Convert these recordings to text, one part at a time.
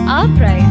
our pride.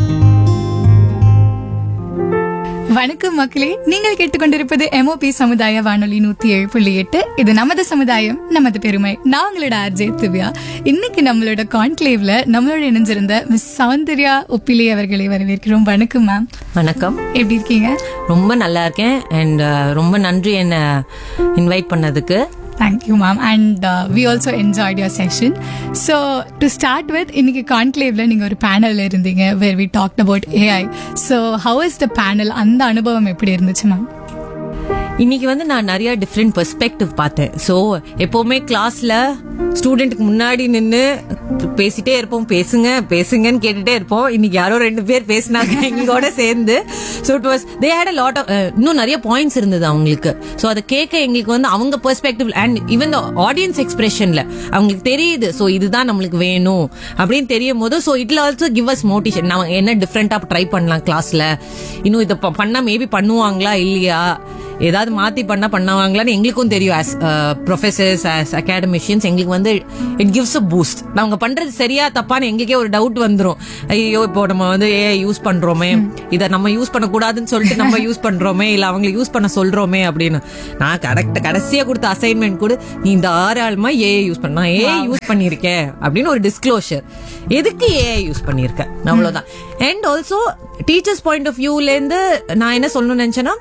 வணக்கம் மக்களே நீங்கள் கேட்டுக்கொண்டிருப்பது எம்ஓபி சமுதாய வானொலி நூத்தி ஏழு புள்ளி எட்டு இது நமது சமுதாயம் நமது பெருமை நான் உங்களோட ஆர்ஜே திவ்யா இன்னைக்கு நம்மளோட கான்க்ளேவ்ல நம்மளோட இணைஞ்சிருந்த மிஸ் சௌந்தர்யா ஒப்பிலி அவர்களை வரவேற்கிறோம் வணக்கம் மேம் வணக்கம் எப்படி இருக்கீங்க ரொம்ப நல்லா இருக்கேன் அண்ட் ரொம்ப நன்றி என்ன இன்வைட் பண்ணதுக்கு thank you ma'am and we also enjoyed your session so to start with இன்னைக்கு கான்க்ளேவ்ல நீங்க ஒரு பேனல்ல இருந்தீங்க where we talk about AI so how is the panel அந்த அனுபவம் எப்படி இருந்துச்சு மேம் இன்னைக்கு வந்து நான் நிறைய டிஃப்ரெண்ட் பெர்ஸ்பெக்டிவ் பார்த்தேன் ஸோ எப்பவுமே கிளாஸ்ல ஸ்டூடெண்ட்டுக்கு முன்னாடி நின்று பேசிட்டே இருப்போம் பேசுங்க பேசுங்கன்னு கேட்டுட்டே இருப்போம் இன்னைக்கு யாரோ ரெண்டு பேர் பேசினாங்க எங்களோட சேர்ந்து so it was they had a lot of இன்னும் நிறைய பாயிண்ட்ஸ் இருந்தது அவங்களுக்கு ஸோ அதை கேட்க எங்களுக்கு வந்து அவங்க perspective and even the audience எக்ஸ்பிரஷன்ல அவங்களுக்கு தெரியுது ஸோ இதுதான் நம்மளுக்கு வேணும் அப்படின்னு தெரியும் போது so it'll also give us motivation நம்ம என்ன டிஃப்ரெண்டா ட்ரை பண்ணலாம் கிளாஸ்ல இன்னும் இதை ப- பண்ணா மேபி பண்ணுவாங்களா இல்லையா ஏதாவது மாத்தி பண்ணா பண்ணுவாங்களான்னு எங்களுக்கும் தெரியும் ஆஸ் ப்ரொஃபசர்ஸ் ஆஸ் அகாடமிஷியன்ஸ் எங்களுக்கு வந்து இட் கிவ்ஸ் அ பூஸ்ட் அவங்க பண்றது சரியா தப்பான்னு எங்களுக்கே ஒரு டவுட் வந்துரும் ஐயோ இப்போ நம்ம வந்து ஏஐ யூஸ் பண்றோமே இதை நம்ம யூஸ் பண்ணக்கூடாதுன்னு சொல்லிட்டு நம்ம யூஸ் பண்றோமே இல்ல அவங்களை யூஸ் பண்ண சொல்றோமே அப்படின்னு நான் கரெக்ட் கடைசியா கொடுத்த அசைன்மெண்ட் கூட நீ தாராளமா ஏஐ யூஸ் பண்ண நான் ஏஐ யூஸ் பண்ணிருக்கேன் அப்படின்னு ஒரு டிஸ்க்ளோஷர் எதுக்கு ஏஐ யூஸ் பண்ணிருக்கேன் அவ்வளவுதான் and also teachers point of வியூல இருந்து நான் என்ன சொல்லணும்னு நினைச்சேன்னா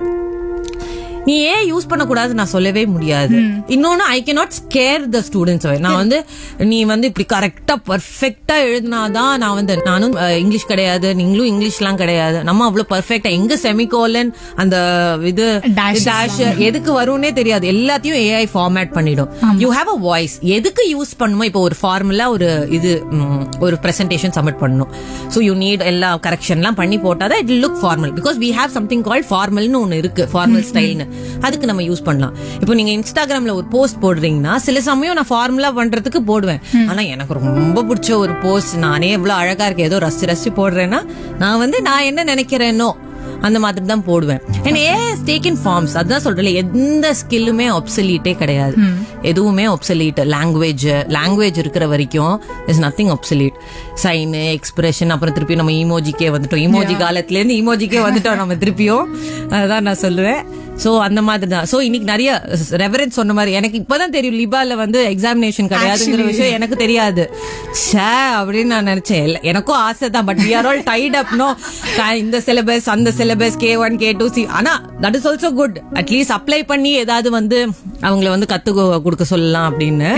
நீ ஏன் யூஸ் பண்ணக்கூடாது நான் சொல்லவே முடியாது இன்னொன்னு I can not scare the students நான் வந்து நீ வந்து இப்படி கரெக்டா பர்ஃபெக்டா எழுதினாதான் நான் வந்து நானும் அஹ், இங்கிலீஷ் கிடையாது நீங்களும் இங்கிலீஷ்லாம் கிடையாது நம்ம அவ்வளவு பர்ஃபெக்டா எங்க செமிகோலன் அந்த இது Dashes டேஷ் எதுக்கு வரும்னே தெரியாது எல்லாத்தையும் ஏஐ ஃபார்மேட் பண்ணிடும் யூ ஹேவ் அ வாய்ஸ் எதுக்கு யூஸ் பண்ணுமோ இப்போ ஒரு ஃபார்முலா ஒரு இது ம், ஒரு பிரசன்டேஷன் சப்மிட் பண்ணணும் ஸோ யூ நீட் எல்லா கரெக்ஷன்லாம் பண்ணி போட்டாதான் it look formal because we have something called ஃபார்மல்னு ஒன்று இருக்கு ஃபார்மல் ஸ்டைல்னு அதுக்கு நம்ம யூஸ் பண்ணலாம் இப்போ நீங்க இன்ஸ்டாகிராம்ல ஒரு போஸ்ட் போடுறீங்கன்னா சில சமயம் நான் ஃபார்முலா பண்றதுக்கு போடுவேன் ஆனா எனக்கு ரொம்ப பிடிச்ச ஒரு போஸ்ட் நானே எவ்வளவு அழகா இருக்கு ஏதோ ரசி ரசி போடுறேன்னா நான் வந்து நான் என்ன நினைக்கிறேனோ அந்த மாதிரி தான் போடுவேன் அண்ட் ஏஎஸ் டேக்கன் ஃபார்ம்ஸ் அதான் சொல்றேன் எந்த ஸ்கில்லுமே ஒப்சலீட்டே கிடையாது எதுவுமே ஒப்சலீட் லாங்குவேஜ் லாங்குவேஜ் இருக்கிற வரைக்கும் இஸ் நத்திங் ஒப்சலீட் சைனு எக்ஸ்பிரஷன் அப்புறம் திருப்பி நம்ம இமோஜிக்கே வந்துட்டோம் இமோஜி காலத்துல இருந்து இமோஜிக்கே வந்துட்டோம் நம்ம திருப்பியும் அதுதான் நான் சொல்லுவேன் சோ அந்த மாதிரி தான் சோ இன்னைக்கு நிறைய ரெவரன்ஸ் சொன்ன மாதிரி எனக்கு இப்பதான் தெரியும் லிபால வந்து எக்ஸாமினேஷன் கிடையாதுங்கிற விஷயம் எனக்கு தெரியாது ச்சே அப்படின்னு நான் நினைச்சேன் இல்ல, எனக்கும் ஆசை தான் but we are all tied up no இந்த சிலபஸ் அந்த syllabus K one K two C ஆனா that is also good at least apply பண்ணி ஏதாவது வந்து அவங்கள வந்து கத்து கொடுக்க சொல்லலாம் அப்படின்னு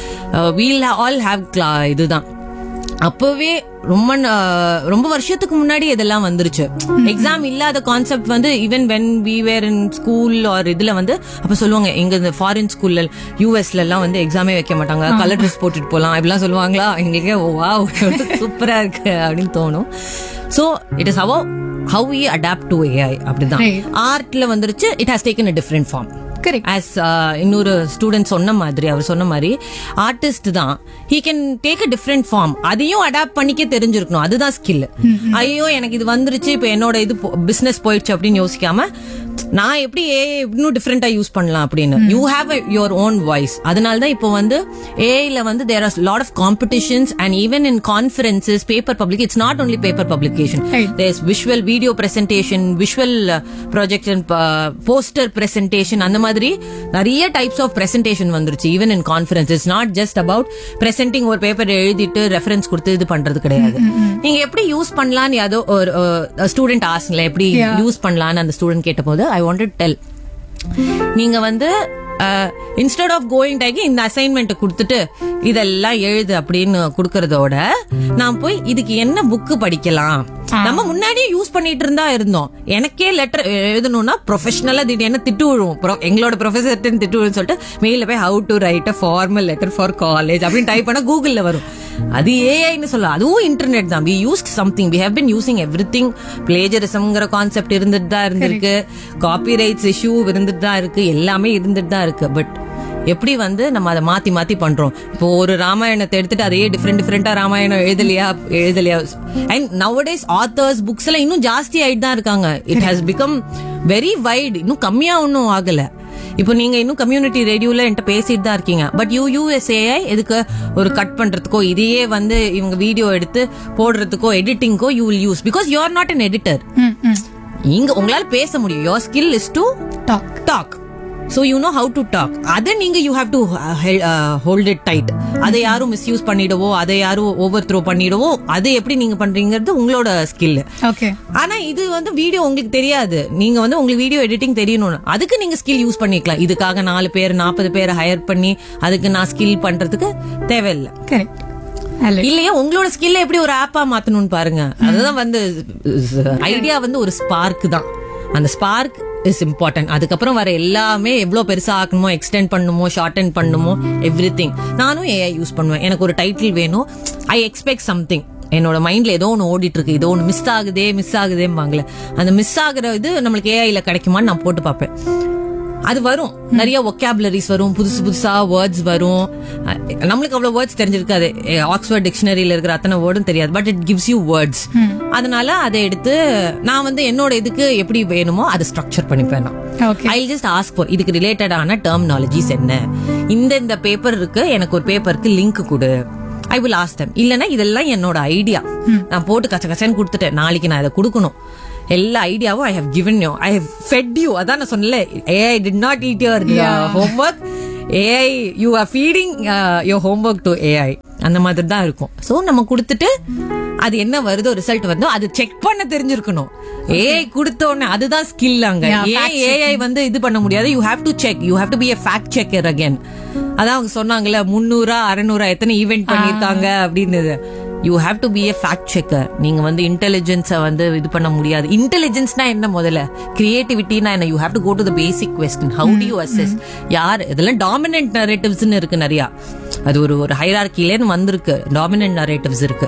வீல் ஆல் ஹாவ் இதுதான் அப்பவே ரொம்ப ந- ரொம்ப வருஷத்துக்கு முன்னாடி இதெல்லாம் வந்துருச்சு எக்ஸாம் இல்லாத கான்செப்ட் வந்து even when we were in school or இதுல வந்து அப்ப சொல்லுவாங்க எங்க இந்த ஃபாரின் ஸ்கூல்ல யூஎஸ்ல எல்லாம் வந்து எக்ஸாமே வைக்க மாட்டாங்க கலர் ட்ரெஸ் போட்டுட்டு போலாம் இப்படிலாம் சொல்லுவாங்களா எங்களுக்கே வா சூப்பரா இருக்கு அப்படின்னு தோணும் so it is how how we adapt to AI அப்படிதான் Right. ஆர்ட்ல வந்துருச்சு it has taken a different form correct as இன்னொரு ஸ்டூடெண்ட் சொன்ன மாதிரி அவர் சொன்ன மாதிரி ஆர்டிஸ்ட் தான் he can take a different form அதையும் அடாப்ட் பண்ணிக்க தெரிஞ்சிருக்கணும் அதுதான் ஸ்கில் ஐயோ எனக்கு இது வந்துருச்சு இப்போ என்னோட இது பிசினஸ் போயிடுச்சு அப்படின்னு யோசிக்காம நான் எப்படி ஏ இன்னும் டிஃப்ரெண்டா யூஸ் பண்ணலாம் அப்படின்னு you have your own voice அதனால தான் இப்போ வந்து ஏஐல வந்து there are lot of competitions and even in conferences paper public it's not only paper publication Right. there's visual video presentation visual uh, projection uh, poster presentation அந்த மாதிரி நிறைய types of presentation வந்துருச்சு even in conference it's not just about presenting ஒரு paper எழுதிட்டு reference கொடுத்து இது பண்றது கிடையாது நீங்க எப்படி யூஸ் பண்ணலாம்னு ஏதோ ஒரு ஸ்டூடெண்ட் ஆசங்களே எப்படி Yeah. யூஸ் பண்ணலாம்னு அந்த ஸ்டூடெண்ட் கேட்டபோது ஐ வாண்ட் டெல் நீங்க வந்து இன்ஸ்டெட் ஆஃப் கோயிங் டைக்கு இந்த அசைன்மெண்ட் கொடுத்துட்டு இதெல்லாம் எழுது அப்படின்னு கொடுக்கறதோட நான் போய் இதுக்கு என்ன புக்கு படிக்கலாம் நம்ம முன்னாடியே யூஸ் பண்ணிட்டு இருந்தா இருந்தோம் எனக்கே லெட்டர் எழுதணும்னா ப்ரொஃபஷனலா திடீர்னு திட்டு விழுவோம் Pro- எங்களோட ப்ரொஃபசர் திட்டு விழுன்னு சொல்லிட்டு மெயில போய் how to write a formal letter for college அப்படின்னு டைப் பண்ணா கூகுள்ல வரும் அது ஏஐன்னு சொல்ல அதுவும் இன்டர்நெட் தான் we used something we have been using everything பிளேஜரிசம்ங்கிற கான்செப்ட் இருந்துட்டு தான் இருந்திருக்கு காப்பி ரைட்ஸ் இஷ்யூ இருந்துட்டு தான் இருக்கு எல்லாமே இருந்துட்டு தான் இருக்கு பட் எப்படி வந்து நம்ம அதை மாத்தி மாத்தி பண்றோம் இப்போ ஒரு ராமாயணத்தை எடுத்துட்டு அதையே டிஃப்ரெண்ட் டிஃப்ரெண்டா ராமாயணம் எழுதலையா எழுதலையா அண்ட் நவடேஸ் ஆத்தர்ஸ் புக்ஸ் எல்லாம் இன்னும் ஜாஸ்தி ஆயிட்டு தான் இருக்காங்க it has become very wide இன்னும் கம்மியா ஒன்றும் ஆகல இப்போ நீங்க இன்னும் கம்யூனிட்டி ரேடியோல என்கிட்ட பேசிட்டு தான் இருக்கீங்க பட் யூ யூஎஸ்ஏஐ எதுக்கு ஒரு கட் பண்றதுக்கோ இதையே வந்து இவங்க வீடியோ எடுத்து போடுறதுக்கோ எடிட்டிங்கோ you will use because you are not an editor ம் ம் இங்க உங்களால பேச முடியும் your skill is to talk talk so you know how to talk அதை நீங்க you have to hold it tight அதை யாரும் மிஸ்யூஸ் பண்ணிடவோ அதை யாரும் ஓவர் த்ரோ பண்ணிடவோ அதை எப்படி நீங்க பண்றீங்கிறது உங்களோட ஸ்கில் ஓகே ஆனா இது வந்து வீடியோ உங்களுக்கு தெரியாது நீங்க வந்து உங்களுக்கு வீடியோ எடிட்டிங் தெரியணும்னு அதுக்கு நீங்க ஸ்கில் யூஸ் பண்ணிக்கலாம் இதுக்காக நாலு பேர் நாற்பது பேர் ஹையர் பண்ணி அதுக்கு நான் ஸ்கில் பண்றதுக்கு தேவையில்லை கரெக்ட் அல்ல இல்லையா உங்களோட ஸ்கில்ல எப்படி ஒரு ஆப்பா மாத்தணும்னு பாருங்க அதுதான் வந்து ஐடியா வந்து ஒரு ஸ்பார்க் தான் அந்த ஸ்பார்க் இஸ் இம்பார்ட்டன்ட் அதுக்கப்புறம் வர எல்லாமே எவ்வளவு பெருசா ஆக்கணுமோ எக்ஸ்டெண்ட் பண்ணுமோ ஷார்டன் பண்ணுமோ எவ்ரி நானும் ஏஐ யூஸ் பண்ணுவேன் எனக்கு ஒரு டைட்டில் வேணும் ஐ எக்ஸ்பெக்ட் சம்திங் என்னோட மைண்ட்ல ஏதோ ஒன்று ஓடிட்டு இருக்கு ஏதோ ஒன்று மிஸ் ஆகுதே மிஸ் ஆகுதேம்பாங்களே அந்த மிஸ் ஆகுற இது நம்மளுக்கு ஏஐல கிடைக்குமான்னு நான் போட்டு பார்ப்பேன் அது வரும் நிறைய ஒக்காபுலரிஸ் வரும் புதுசு புதுசா வேர்ட்ஸ் வரும் அஹ் நம்மளுக்கு அவ்வளவு வேர்ட்ஸ் தெரிஞ்சிருக்காது ஆக்ஸ்போர்ட் டிக்ஷனரியில இருக்கிற அத்தனை வேர்டும் தெரியாது but it gives you words அதனால அதை எடுத்து நான் வந்து என்னோட இதுக்கு எப்படி வேணுமோ அதை ஸ்ட்ரக்சர் பண்ணிப்பேன் நான் okay I just ask for இதுக்கு ரிலேட்டடான டெர்மினாலஜிஸ் என்ன இந்த இந்த பேப்பர் இருக்கு எனக்கு ஒரு பேப்பருக்கு லிங்க் கொடு ஐ வில் ஆஸ்க் தம் இல்லனா இதெல்லாம் என்னோட ஐடியா நான் போட்டு கச்ச கச்சன்னு கொடுத்துட்டேன் நாளைக்கு நான் இதை கொடுக்கணும் எல்லா ஐடியாவும் I have given you I have fed you அதான் நான் சொன்னல AI did not eat your homework AI you are feeding your homework to AI அந்த மாதிரி தான் இருக்கும் ஸோ நம்ம கொடுத்துட்டு அது என்ன வருதோ ரிசல்ட் வருதோ அது செக் பண்ண தெரிஞ்சிருக்கணும் ஏஐ கொடுத்த உடனே அதுதான் ஸ்கில் அங்க Yeah, ஏன் ஏஐ வந்து இது பண்ண முடியாது you have to check you have to be a fact checker again அதான் அவங்க சொன்னாங்கல்ல முந்நூறா அறநூறா எத்தனை ஈவென்ட் பண்ணிருக்காங்க அப்படின்னு you have to be a fact checker நீங்க வந்து இன்டெலிஜென்ஸை வந்து இது பண்ண முடியாது இன்டெலிஜென்ஸ்னா என்ன முதல்ல கிரியேட்டிவிட்டினா என்ன you have to go to the basic question how do you assess யார் இதெல்லாம் டாமினன்ட் நரேட்டிவ்ஸ்னு இருக்கு நிறைய அது ஒரு ஒரு ஹைரார்கிலேன்னு வந்திருக்கு டாமினன்ட் நரேட்டிவ்ஸ் இருக்கு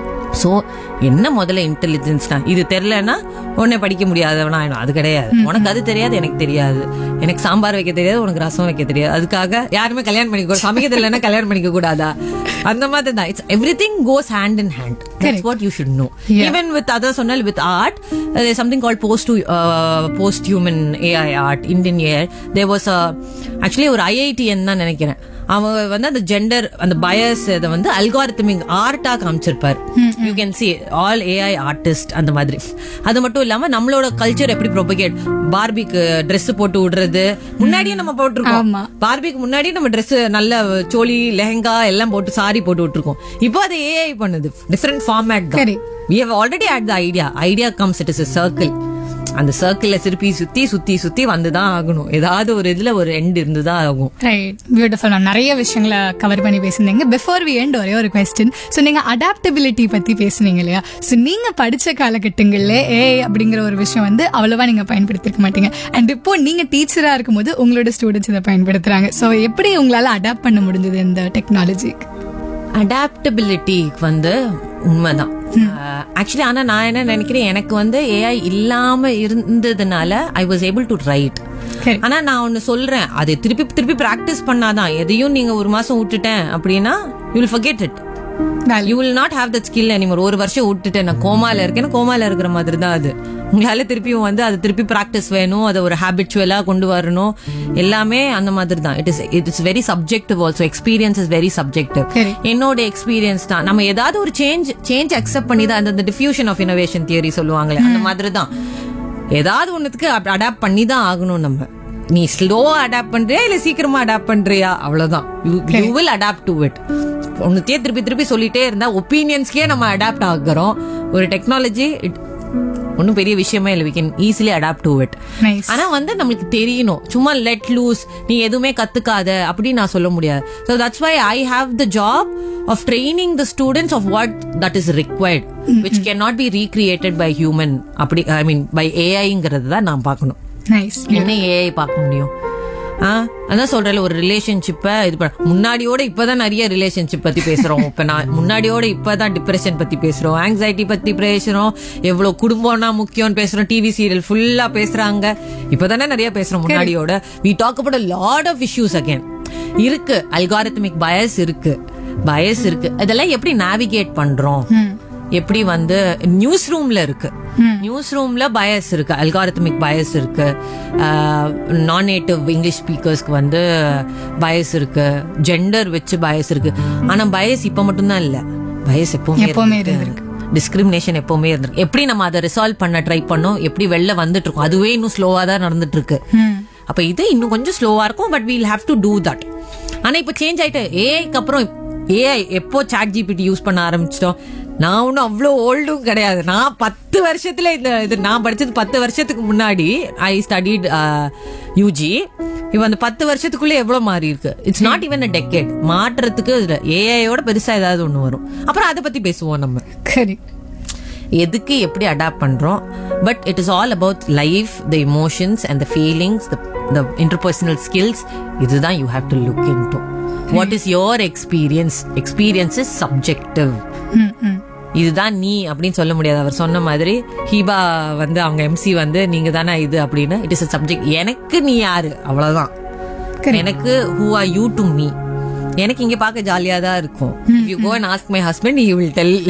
சோ என்ன முதல்ல இன்டெலிஜென்ஸ்னா இது தெரியலன்னா உடனே படிக்க முடியாதவனா ஆயிடும். அது கிடையாது உனக்கு அது தெரியாது எனக்கு தெரியாது எனக்கு சாம்பார் வைக்க தெரியாது உனக்கு ரசம் வைக்க தெரியாது அதுக்காக யாருமே கல்யாணம் பண்ணிக்க கூடாது சமைக்க தெரியலன்னா கல்யாணம் பண்ணிக்க கூடாதா அந்த மாதிரி தான் it's everything goes hand in hand that's what you should know Yeah. Even with other சொன்னால் with art something call post post human AI art Indian AI they was actually ஒரு ஐஐடிஎன் தான் நினைக்கிறேன் அவங்க வந்து அந்த ஜெண்டர் அந்த bias இதை வந்து அல்காரித்தமிக் ஆர்ட்டா காமிச்சிருப்பார் you can see all AI artist அந்த மாதிரி அது மட்டும் இல்லாம நம்மளோட கல்ச்சர் எப்படி ப்ரொபகேட் பார்பிக்கு Dress போட்டு விடுறது முன்னாடியே நம்ம போட்டிருக்கோம் ஆமா. பார்பிக்கு முன்னாடி நம்ம Dress நல்ல சோலி லெஹங்கா எல்லாம் போட்டு சாரி போட்டு விட்டுருக்கோம் இப்போ அது ஏஐ பண்ணுது டிஃப்ரெண்ட் ஃபார்மேட் தான் Correct. we have already had the idea idea comes it is a circle அந்த சர்க்கிள்ல திருப்பி சுத்தி சுத்தி சுத்தி வந்துதான் ஆகணும் ஏதாவது ஒரு இதுல ஒரு எண்ட் இருந்துதான் ஆகும் ரைட் பியூட்டிஃபுல் நான் நிறைய விஷயங்களை கவர் பண்ணி பேசியிருந்தீங்க பிஃபோர் வி எண்ட் ஒரே ஒரு கொஸ்டின் ஸோ நீங்க அடாப்டபிலிட்டி பத்தி பேசுனீங்க இல்லையா ஸோ நீங்க படிச்ச காலகட்டங்கள்ல ஏ அப்படிங்கிற ஒரு விஷயம் வந்து அவ்வளவா நீங்க பயன்படுத்திருக்க மாட்டீங்க அண்ட் இப்போ நீங்க டீச்சரா இருக்கும்போது உங்களோட ஸ்டூடெண்ட்ஸ் இதை பயன்படுத்துறாங்க ஸோ எப்படி உங்களால அடாப்ட் பண்ண முடிஞ்சது இந்த டெக்னாலஜிக்கு அடாப்டபிலிட்டி வந்து உண்மைதான் ஆக்சுவலி ஆனா நான் என்ன நினைக்கிறேன் எனக்கு வந்து ஏஐ இல்லாம இருந்ததுனால I was able to write Correct. ஆனா நான் ஒன்னு சொல்றேன் அதை திருப்பி திருப்பி பிராக்டிஸ் பண்ணாதான் எதையும் நீங்க ஒரு மாசம் விட்டுட்டேன் அப்படின்னா you will forget it you will not have that skill anymore ஒரு வருஷம் விட்டுட்டேன் நான் கோமால இருக்கேன் கோமால இருக்கிற மாதிரி தான் அது உங்களால திருப்பியும் வந்து அது திருப்பி பிராக்டிஸ் வேணும் அதை ஒரு ஹேபிச்சுவலா கொண்டு வரணும் எல்லாமே அந்த மாதிரி தான் it is it is very subjective also experience is very subjective சரி. என்னோட எக்ஸ்பீரியன்ஸ் தான் நம்ம ஏதாவது ஒரு சேஞ்ச் சேஞ்ச் அக்செப்ட் பண்ணி தான் அந்த டிஃபியூஷன் ஆஃப் இனோவேஷன் தியரி சொல்லுவாங்களே அந்த மாதிரி தான் ஏதாவது ஒண்ணுத்துக்கு அடாப்ட் பண்ணி தான் ஆகணும் நம்ம நீ ஸ்லோவா அடாப்ட் பண்றியா இல்ல சீக்கிரமா அடாப்ட் பண்றியா அவ்வளவுதான் you will adapt to it ஒன்னுத்தையே திருப்பி திருப்பி சொல்லிட்டே இருந்தா ஒப்பீனியன்ஸ்க்கே நம்ம அடாப்ட் ஆகுறோம் ஒரு டெக்னாலஜி ஒன்றும் பெரிய விஷயமே இல்லை we can easily adapt to it nice ஆனா வந்து நம்மளுக்கு தெரியணும் சும்மா லெட் லூஸ் நீ எதுவுமே கத்துக்காத அப்படின்னு நான் சொல்ல முடியாது so that's why I have the job of training the students of what that is required which can not be recreated by human அப்படி ஐ மீன் பை ஏஐங்கிறது தான் நான் பார்க்கணும் நைஸ் என்ன ஏஐ பார்க்க முடியும் ஆ அதான் சொல்றேன் ஒரு ரிலேஷன்ஷிப்பை இது பண்ண முன்னாடியோட இப்பதான் நிறைய ரிலேஷன்ஷிப் பத்தி பேசுறோம் இப்ப நான் முன்னாடியோட இப்பதான் டிப்ரெஷன் பத்தி பேசுறோம் ஆங்ஸைட்டி பத்தி பேசுறோம் எவ்வளவு குடும்பம்னா முக்கியம்னு பேசுறோம் டிவி சீரியல் ஃபுல்லா பேசுறாங்க இப்பதானே நிறைய பேசுறோம் முன்னாடியோட we talk about lot of issues again இருக்கு அல்காரித்தமிக் பயஸ் இருக்கு பயஸ் இருக்கு இதெல்லாம் எப்படி நேவிகேட் பண்றோம் எப்படி வந்து நியூஸ் ரூம்ல இருக்கு நியூஸ் ரூம்ல பயஸ் இருக்கு அல்காரிதமிக் பயஸ் இருக்கு நான் நேட்டிவ் இங்கிலீஷ் ஸ்பீக்கர்ஸ்க்கு வந்து பயஸ் இருக்கு ஜெண்டர் வச்சு பயஸ் இருக்கு ஆனா பயஸ் இப்ப மட்டும்தான் இல்ல பயஸ் எப்பவுமே எப்பவுமே இருந்திருக்கு. டிஸ்கிரிமினேஷன் எப்பவுமே இருந்திருக்கு எப்படி நம்ம அதை ரிசால்வ் பண்ண ட்ரை பண்ணோம் எப்படி வெளில வந்துட்டு இருக்கோம் அதுவே இன்னும் ஸ்லோவா தான் நடந்துட்டு இருக்கு ம். அப்ப இது இன்னும் கொஞ்சம் ஸ்லோவா இருக்கும் but we'll have to do that ஆனா இப்ப சேஞ்ச் ஆயிட்டு ஏஐக்கு அப்புறம் ஏஐ எப்போ சாட் ஜிபிடி யூஸ் பண்ண ஆரம்பிச்சிட்டோம் நான் ஒன்றும் அவ்வளோ ஓல்டும் கிடையாது நான் பத்து வருஷத்துல இந்த இது நான் படிச்சது பத்து வருஷத்துக்கு முன்னாடி ஐ ஸ்டடிட் யூஜி இப்போ அந்த பத்து வருஷத்துக்குள்ள எவ்வளவு மாறி இருக்கு it's not even a decade மாற்றுறதுக்கு ஏஐயோட பெருசா ஏதாவது ஒண்ணு வரும் அப்புறம் அதை பத்தி பேசுவோம் நம்ம கரெக்ட் எதுக்கு எப்படி அடாப்ட் பண்றோம் but it is all about life the emotions and the feelings the interpersonal skills இதுதான் you have to look into what is your experience experience is subjective ம் ம் இதுதான் நீ அப்படின்னு சொல்ல முடியாது அவர் சொன்ன மாதிரி ஹீபா வந்து அவங்க எம்சி வந்து நீங்க தானே இது அப்படின்னு இட் இஸ் அ சப்ஜெக்ட் எனக்கு நீ யாரு அவ்வளவுதான் எனக்கு who are you to me எனக்கு இங்க பார்க்க ஜாலியா தான் இருக்கும் you go and ask my husband you will tell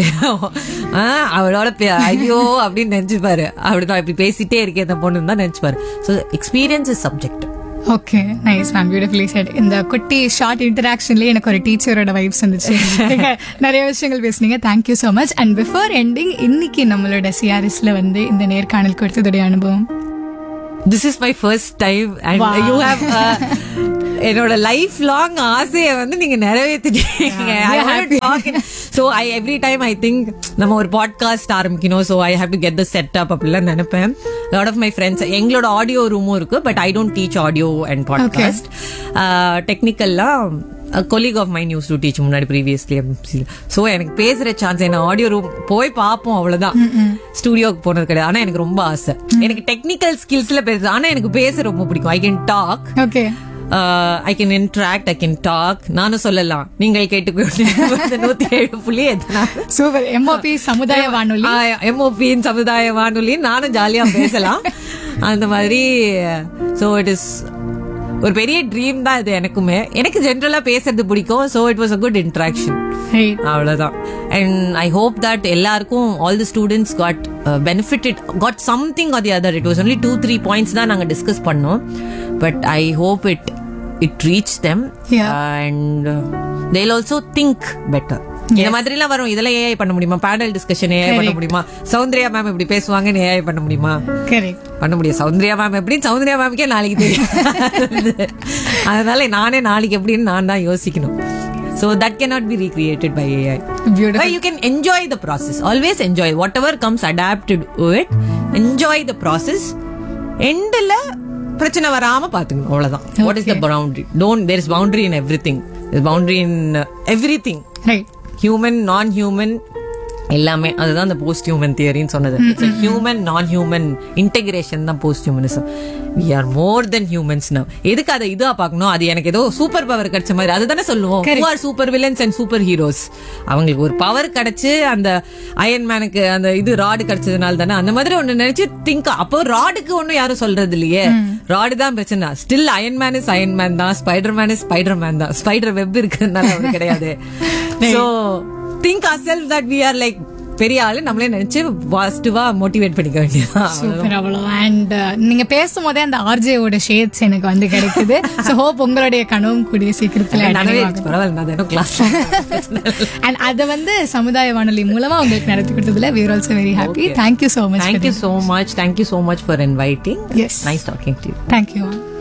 அவளோட பே- ஐயோ அப்படின்னு நினைச்சுப்பாரு அப்படிதான் இப்படி பேசிட்டே இருக்கேன் இந்த பொண்ணு தான் நினைச்சுப்பாரு so experience is subject okay nice ma'am beautifully set இந்த குட்டி ஷார்ட் இன்டராக்ஷன்லயே எனக்கு ஒரு டீச்சரோட வைப்ஸ் வந்துச்சு நீங்க நிறைய விஷயங்கள் பேசுனீங்க thank you so much and before ending இன்னைக்கு நம்மளோட சிஆர்எஸ்ல வந்து இந்த நேர்காணல் கொடுத்ததுடைய அனுபவம் this is my first time and Wow. You have என்னோட லைஃப் லாங் ஆசையை வந்து நீங்க நிறைவேற்றிட்டீங்க so I every time I think நம்ம ஒரு பாட்காஸ்ட் ஆரம்பிக்கணும் so I have to get the set up அப்படிலாம் நினைப்பேன் லாட் ஆஃப் மை ஃப்ரெண்ட்ஸ் எங்களோட ஆடியோ ரூமும் இருக்கு but I don't teach audio and podcast டெக்னிக்கல்லாம் colleague of mind use to teach முன்னாடி previously so எனக்கு பேசுற சான்ஸ் என்ன ஆடியோ ரூம் போய் பார்ப்போம் அவ்வளவுதான் ஸ்டுடியோக்கு போனது கிடையாது ஆனா எனக்கு ரொம்ப ஆசை எனக்கு டெக்னிக்கல் ஸ்கில்ஸ்ல பேச ஆனா எனக்கு பேச ரொம்ப பிடிக்கும் I can talk okay I can interact I can talk நானும் சொல்லலாம் நீங்கள் கேட்டுக்கொண்டு நூத்தி ஏழு புள்ளி எத்தனை சூப்பர் எம்ஓபி சமுதாய வானொலி எம்ஓபியின் சமுதாய வானொலி நானும் ஜாலியா பேசலாம் அந்த மாதிரி சோ இட் இஸ் ஒரு பெரிய ட்ரீம் தான் இது எனக்குமே எனக்கு ஜென்ரலா பேசுறது பிடிக்கும் so it was a good interaction right அவ்வளவுதான் அண்ட் ஐ ஹோப் தட் எல்லாருக்கும் all the students got benefitted got something or the other it was only two three points தான் நாங்க டிஸ்கஸ் பண்ணோம் but I hope it it reach them Yeah. And they'll also think better இந்த மாதிரி எல்லாம் வரும் இதெல்லாம் AI பண்ண முடியுமா பேனல் டிஸ்கஷன் ஏஐ பண்ண முடியுமா சௌந்தர்யா மேம் இப்படி பேசுவாங்கன்னு ஏஐ பண்ண முடியுமா கரெக்ட் பண்ண முடியும் சௌந்தர்யா மேம் எப்படின்னு சௌந்தர்யா மேம்க்கே நாளைக்கு தெரியும் அதனால நானே நாளைக்கு எப்படின்னு நான் தான் யோசிக்கணும் so that cannot be recreated by AI. Beautiful. But you can enjoy the process. Always enjoy. Whatever comes adapted to it, enjoy the process. எண்டில் பிரச்சனை வராம பாத்துக்கணும் அவ்வளவுதான் what is the boundary don't there is boundary in everything boundary in everything right human non human எல்லாமே அதுதான் அந்த post human தியரின்னு சொன்னது ஹியூமன் நான் ஹியூமன் இன்டெகிரேஷன் தான் post humanism we are more then humans now எதுக்கு அதை இதுவா பார்க்கணும் அது எனக்கு ஏதோ சூப்பர் பவர் கிடைச்ச மாதிரி அதுதானே சொல்லுவோம் who are super villains and super heroes அவங்களுக்கு ஒரு பவர் கிடைச்சு அந்த அயன் மேனுக்கு அந்த இது ராடு கிடைச்சதுனால தானே அந்த மாதிரி ஒண்ணு நினைச்சு திங்க் அப்போ ராடுக்கு ஒண்ணும் யாரும் சொல்றது இல்லையே ராடு தான் பிரச்சனை still Iron Man is Iron Man தான் Spider Man is Spider Man தான் ஸ்பைடர் வெப் இருக்கிறதுனால அவர் கிடையாது so think our self that we are like பெரிய ஆளு நம்மளே நினைச்சு பாசிட்டிவா மோட்டிவேட் பண்ணிக்க வேண்டியதான் சூப்பர் அவ்வளோ அண்ட் நீங்க பேசும்போதே அந்த ஆர்ஜேவோட ஷேட்ஸ் எனக்கு வந்து கிடைக்குது ஸோ ஹோப் உங்களுடைய கனவும் கூடிய சீக்கிரத்துல நனவே இருக்கு. பரவாயில்ல நான் தினம் கிளாஸ் அண்ட் அதை வந்து சமுதாய வானொலி மூலமா உங்களுக்கு நடத்தி கொடுத்ததுல we are also very happy thank you so much thank you so much thank you so much for inviting Yes. Nice talking to thank you ma'am.